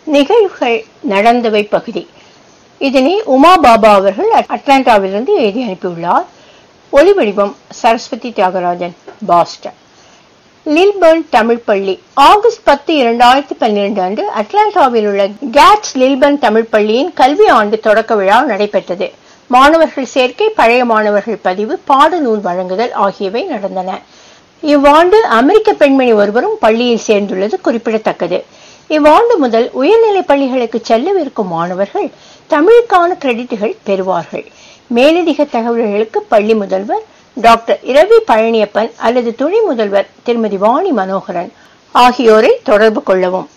நிகழ்வுகள் நடந்தவை பகுதி இதனை உமா பாபா அவர்கள் அட்லாண்டாவிலிருந்து எழுதி அனுப்பியுள்ளார் ஒலிவடிவம் சரஸ்வதி தியாகராஜன் பாஸ்டன் லில்பர்ன் தமிழ் பள்ளி ஆகஸ்ட் பத்து இரண்டாயிரத்தி பன்னிரண்டு அன்று அட்லாண்டாவில் உள்ள கேட்ஸ் லில்பர்ன் தமிழ் பள்ளியின் கல்வி ஆண்டு தொடக்க விழா நடைபெற்றது மாணவர்கள் சேர்க்கை பழைய மாணவர்கள் பதிவு பாடநூல் வழங்குதல் ஆகியவை நடந்தன இவ்வாண்டு அமெரிக்க பெண்மணி ஒருவரும் பள்ளியில் சேர்ந்துள்ளது குறிப்பிடத்தக்கது இவ்வாண்டு முதல் உயர்நிலைப் பள்ளிகளுக்கு செல்லவிருக்கும் மாணவர்கள் தமிழுக்கான கிரெடிட்டுகள் பெறுவார்கள் மேலதிக தகவல்களுக்கு பள்ளி முதல்வர் டாக்டர் இரவி பழனியப்பன் அல்லது துணை முதல்வர் திருமதி வாணி மனோகரன் ஆகியோரை தொடர்பு கொள்ளவும்